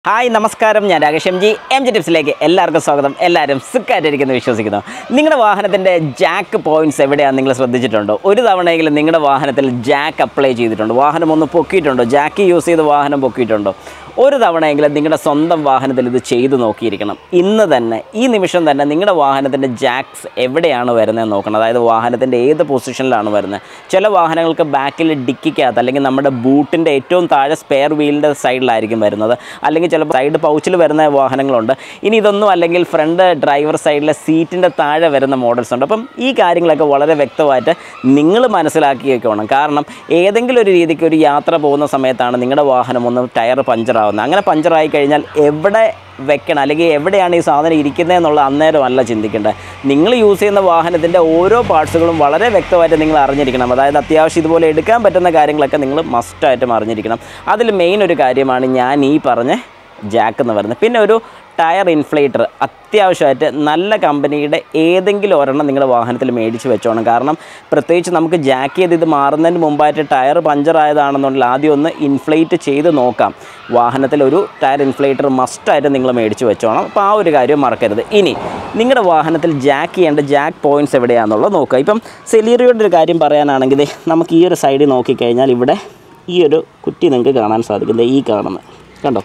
hi നമസ്കാരം ഞാൻ Rakesh M G M G ടിപ്സിലേക്ക് എല്ലാവർക്കും സ്വാഗതം എല്ലാവരും സുഖമായിട്ടിരിക്കുന്നു വിശ്വസിക്കുന്നു നിങ്ങളുടെ വാഹനത്തിൻ്റെ ജാക്ക് പോയിന്റ്സ് എവിടെയാണ് നിങ്ങൾ ശ്രദ്ധിച്ചിട്ടുണ്ടോ ഒരു തവണയെങ്കിലും നിങ്ങളുടെ വാഹനത്തിൽ ജാക്ക് അപ്ലൈ ചെയ്തിട്ടുണ്ടോ വാഹനം ഒന്ന് പൊക്കിയിട്ടുണ്ടോ ജാക്ക് യൂസ് ചെയ്ത് വാഹനം പൊക്കിയിട്ടുണ്ടോ ഒരു തവണയെങ്കിലും നിങ്ങളുടെ സ്വന്തം വാഹനത്തിൽ ഇത് ചെയ്തു നോക്കിയിരിക്കണം ഇന്ന് തന്നെ ഈ നിമിഷം തന്നെ നിങ്ങളുടെ വാഹനത്തിൻ്റെ ജാക്സ് എവിടെയാണ് വരുന്നത് നോക്കണം അതായത് വാഹനത്തിൻ്റെ ഏത് പൊസിഷനിലാണ് വരുന്നത് ചില വാഹനങ്ങൾക്ക് ബാക്കിൽ ഡിക്കിക്കകത്ത് അല്ലെങ്കിൽ നമ്മുടെ ബൂട്ടിൻ്റെ ഏറ്റവും താഴെ സ്പെയർ വീലിൻ്റെ സൈഡിലായിരിക്കും വരുന്നത് അല്ലെങ്കിൽ ചിലപ്പോൾ സൈഡ് പൗച്ചിൽ വരുന്ന വാഹനങ്ങളുണ്ട് ഇനി ഇതൊന്നും അല്ലെങ്കിൽ ഫ്രണ്ട് ഡ്രൈവർ സൈഡിലെ സീറ്റിൻ്റെ താഴെ വരുന്ന മോഡൽസ് ഉണ്ട് അപ്പം ഈ കാര്യങ്ങളൊക്കെ വളരെ വ്യക്തമായിട്ട് നിങ്ങൾ മനസ്സിലാക്കി വെക്കണം കാരണം ഏതെങ്കിലും ഒരു രീതിക്ക് ഒരു യാത്ര പോകുന്ന സമയത്താണ് നിങ്ങളുടെ വാഹനം ഒന്ന് ടയർ പഞ്ചറാവുന്നത് അങ്ങനെ പഞ്ചറായി കഴിഞ്ഞാൽ എവിടെ വെക്കണം അല്ലെങ്കിൽ എവിടെയാണ് ഈ സാധനം ഇരിക്കുന്നത് എന്നുള്ള അന്നേരമല്ല ചിന്തിക്കേണ്ടത് നിങ്ങൾ യൂസ് ചെയ്യുന്ന വാഹനത്തിൻ്റെ ഓരോ പാർട്സുകളും വളരെ വ്യക്തമായിട്ട് നിങ്ങൾ അറിഞ്ഞിരിക്കണം അതായത് അത്യാവശ്യം ഇതുപോലെ എടുക്കാൻ പറ്റുന്ന കാര്യങ്ങളൊക്കെ നിങ്ങൾ മസ്റ്റായിട്ടും അറിഞ്ഞിരിക്കണം അതിൽ മെയിൻ ഒരു കാര്യമാണ് ഞാൻ ഈ പറഞ്ഞ ജാക്ക് എന്ന് പറയുന്നത് പിന്നെ ഒരു ടയർ ഇൻഫ്ലേറ്റർ അത്യാവശ്യമായിട്ട് നല്ല കമ്പനിയുടെ ഏതെങ്കിലും ഒരെണ്ണം നിങ്ങളുടെ വാഹനത്തിൽ മേടിച്ച് വെച്ചോണം കാരണം പ്രത്യേകിച്ച് നമുക്ക് ജാക്ക് ചെയ്ത് ഇത് മാറുന്നതിന് മുമ്പായിട്ട് ടയർ പഞ്ചറായതാണെന്നുണ്ടെങ്കിൽ ആദ്യം ഒന്ന് ഇൻഫ്ലേറ്റ് ചെയ്ത് നോക്കാം വാഹനത്തിൽ ഒരു ടയർ ഇൻഫ്ലേറ്റർ മസ്റ്റായിട്ട് നിങ്ങൾ മേടിച്ച് വെച്ചോണം അപ്പോൾ ആ ഒരു കാര്യം മറക്കരുത് ഇനി നിങ്ങളുടെ വാഹനത്തിൽ ജാക്ക് ചെയ്യേണ്ട ജാക്ക് പോയിൻറ്റ്സ് എവിടെയാണെന്നുള്ളത് നോക്കുക ഇപ്പം സെലീറിയുടെ ഒരു കാര്യം പറയാനാണെങ്കിൽ ദേ നമുക്ക് ഈ ഒരു സൈഡിൽ നോക്കിക്കഴിഞ്ഞാൽ ഇവിടെ ഈ ഒരു കുറ്റി നിങ്ങൾക്ക് കാണാൻ സാധിക്കും ദേ ഈ കാണുന്നത് കണ്ടോ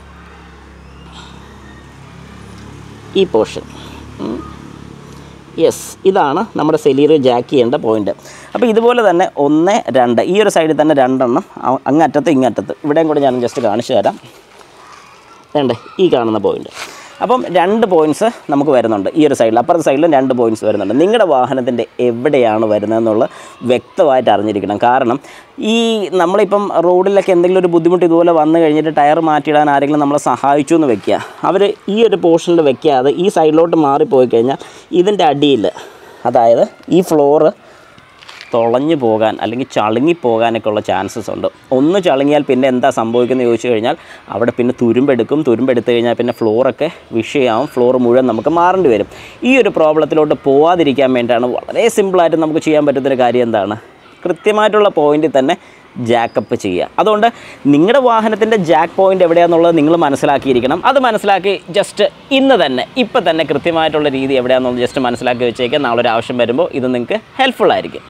ഈ പോർഷൻ യെസ് ഇതാണ് നമ്മുടെ സെലീറിയോ ജാക്ക് ചെയ്യേണ്ട പോയിന്റ് അപ്പോൾ ഇതുപോലെ തന്നെ ഒന്ന് രണ്ട് ഈ ഒരു സൈഡിൽ തന്നെ രണ്ടെണ്ണം അ- അങ്ങറ്റത്ത് ഇങ്ങറ്റത്ത് ഇവിടെയും കൂടെ ഞാൻ ജസ്റ്റ് കാണിച്ചു തരാം വേണ്ടേ ഈ കാണുന്ന പോയിന്റ് അപ്പം രണ്ട് പോയിൻറ്റ്സ് നമുക്ക് വരുന്നുണ്ട് ഈ ഒരു സൈഡിൽ അപ്പുറത്തെ സൈഡിലും രണ്ട് പോയിൻറ്റ്സ് വരുന്നുണ്ട് നിങ്ങളുടെ വാഹനത്തിൻ്റെ എവിടെയാണ് വരുന്നതെന്നുള്ള വ്യക്തമായിട്ട് അറിഞ്ഞിരിക്കണം കാരണം ഈ നമ്മളിപ്പം റോഡിലൊക്കെ എന്തെങ്കിലും ഒരു ബുദ്ധിമുട്ട് ഇതുപോലെ വന്നു കഴിഞ്ഞിട്ട് ടയർ മാറ്റിയിടാൻ ആരെങ്കിലും നമ്മളെ സഹായിച്ചു എന്ന് വെക്കുക അവർ ഈ ഒരു പോർഷനിൽ വെക്കാതെ ഈ സൈഡിലോട്ട് മാറിപ്പോയി കഴിഞ്ഞാൽ ഇതിൻ്റെ അടിയിൽ അതായത് ഈ ഫ്ലോറ് തുളഞ്ഞു പോകാൻ അല്ലെങ്കിൽ ചളുങ്ങി പോകാനൊക്കെ ഉള്ള ചാൻസസ് ഉണ്ട് ഒന്ന് ചളുങ്ങിയാൽ പിന്നെ എന്താ സംഭവിക്കുന്നത് ചോദിച്ചു കഴിഞ്ഞാൽ അവിടെ പിന്നെ തുരുമ്പെടുക്കും തുരുമ്പെടുത്ത് കഴിഞ്ഞാൽ പിന്നെ ഫ്ലോറൊക്കെ വിഷയമാവും ഫ്ലോർ മുഴുവൻ നമുക്ക് മാറേണ്ടി വരും ഈ ഒരു പ്രോബ്ലത്തിലോട്ട് പോവാതിരിക്കാൻ വേണ്ടിയിട്ടാണ് വളരെ സിമ്പിളായിട്ട് നമുക്ക് ചെയ്യാൻ പറ്റുന്നൊരു കാര്യം എന്താണ് കൃത്യമായിട്ടുള്ള പോയിന്റിൽ തന്നെ ജാക്കപ്പ് ചെയ്യുക അതുകൊണ്ട് നിങ്ങളുടെ വാഹനത്തിൻ്റെ ജാക്ക് പോയിന്റ് എവിടെയാണെന്നുള്ളത് നിങ്ങൾ മനസ്സിലാക്കിയിരിക്കണം അത് മനസ്സിലാക്കി ജസ്റ്റ് ഇന്ന് തന്നെ ഇപ്പം തന്നെ കൃത്യമായിട്ടുള്ള രീതി എവിടെയാണെന്നുള്ളത് ജസ്റ്റ് മനസ്സിലാക്കി വെച്ചേക്കാം നാളെ ഒരു ആവശ്യം വരുമ്പോൾ ഇത് നിങ്ങൾക്ക് ഹെൽപ്ഫുൾ ആയിരിക്കും